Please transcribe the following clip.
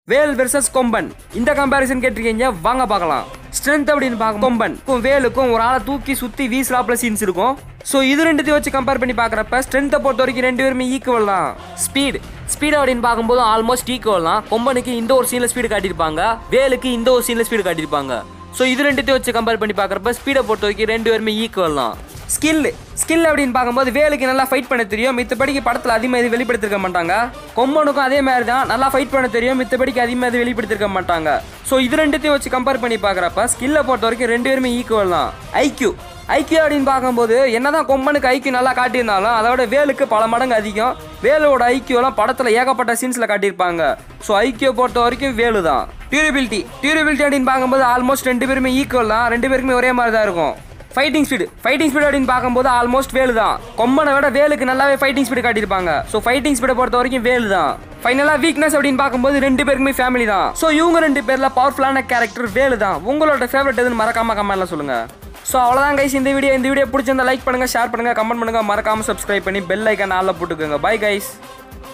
வேல் versus கொம்பன் இந்த comparison கேட்டிருக்கீங்க வாங்க பார்க்கலாம் ஸ்ட்ரென்த் அப்படின்னு பார்க்க கொம்பன் வேலுக்கும் ஒரு ஆளை தூக்கி சுற்றி வீசலாப்ல சீன்ஸ் இருக்கும் ஸோ இது ரெண்டுத்தையும் வச்சு கம்பேர் பண்ணி பார்க்குறப்ப ஸ்ட்ரென்த்தை பொறுத்த வரைக்கும் ரெண்டு பேருமே ஈக்குவல் தான் ஸ்பீட் ஸ்பீட் அப்படின்னு பார்க்கும்போது ஆல்மோஸ்ட் ஈக்குவல் தான் கொம்பனுக்கு இந்த ஒரு சீனில் ஸ்பீடு காட்டியிருப்பாங்க வேலுக்கு இந்த ஒரு சீனில் ஸ்பீடு காட்டியிருப்பாங்க ஸோ இது ரெண்டுத்தையும் வச்சு கம்பேர் பண்ணி பார்க்குறப்ப ஸ்பீடை பொறுத்த வரைக்கும் ரெண்டு பேருமே ஈக்குவல் தான் ஸ்கில் ஸ்கில் அப்படின்னு பார்க்கும்போது வேலுக்கு நல்லா ஃபைட் பண்ண தெரியும் மித்தபடிக்கு படத்தில் அதிகமாக இது வெளிப்படுத்திருக்க மாட்டாங்க கொம்பனுக்கும் அதே மாதிரி தான் நல்லா ஃபைட் பண்ண தெரியும் மித்தபடிக்கு அதிகமாக இது வெளிப்படுத்திருக்க மாட்டாங்க ஸோ இது ரெண்டுத்தையும் வச்சு கம்பேர் பண்ணி பார்க்குறப்ப ஸ்கில்லை பொறுத்த வரைக்கும் ரெண்டு பேருமே ஈக்குவல் தான் ஐக்யூ ஐக்கியூ அப்படின்னு பார்க்கும்போது என்னதான் கொம்பனுக்கு ஐக்கியூ நல்லா காட்டியிருந்தாலும் அதோட வேலுக்கு பல மடங்கு அதிகம் வேலோட ஐக்கியூலாம் படத்தில் ஏகப்பட்ட சீன்ஸில் காட்டியிருப்பாங்க ஸோ ஐக்கியூ பொறுத்த வரைக்கும் வேலு தான் டியூரபிலிட்டி டியூரபிலிட்டி அப்படின்னு பார்க்கும்போது ஆல்மோஸ்ட் ரெண்டு பேருமே ஈக்குவல் தான் ரெண்டு பேருக்குமே ஒரே மாதிரி தான் இருக்கும் ஃபைட்டிங் ஸ்பீடு ஃபைட்டிங் ஸ்பீடு அப்படின்னு பார்க்கும்போது ஆல்மோஸ்ட் வேலு தான் கொம்பனை விட வேலுக்கு நல்லாவே ஃபைட்டிங் ஸ்பீடு காட்டியிருப்பாங்க ஸோ ஃபைட்டிங் ஸ்பீடை பொறுத்த வரைக்கும் வேலு தான் ஃபைனலாக வீக்னஸ் அப்படின்னு பார்க்கும்போது ரெண்டு பேருக்குமே ஃபேமிலி தான் ஸோ இவங்க ரெண்டு பேரில் பவர்ஃபுல்லான கேரக்டர் வேலு தான் உங்களோட ஃபேவரட் எதுன்னு மறக்காம கமெண்ட்ல சொல்லுங்க ஸோ அவ்வளோதான் கைஸ் இந்த வீடியோ இந்த வீடியோ பிடிச்சிருந்தா லைக் பண்ணுங்க ஷேர் பண்ணுங்க கமெண்ட் பண்ணுங்க மறக்காம சப்ஸ்கிரைப் பண்ணி பெல் ஐக்கான் ஆளில் போட்டுக்கோங்க பை கைஸ்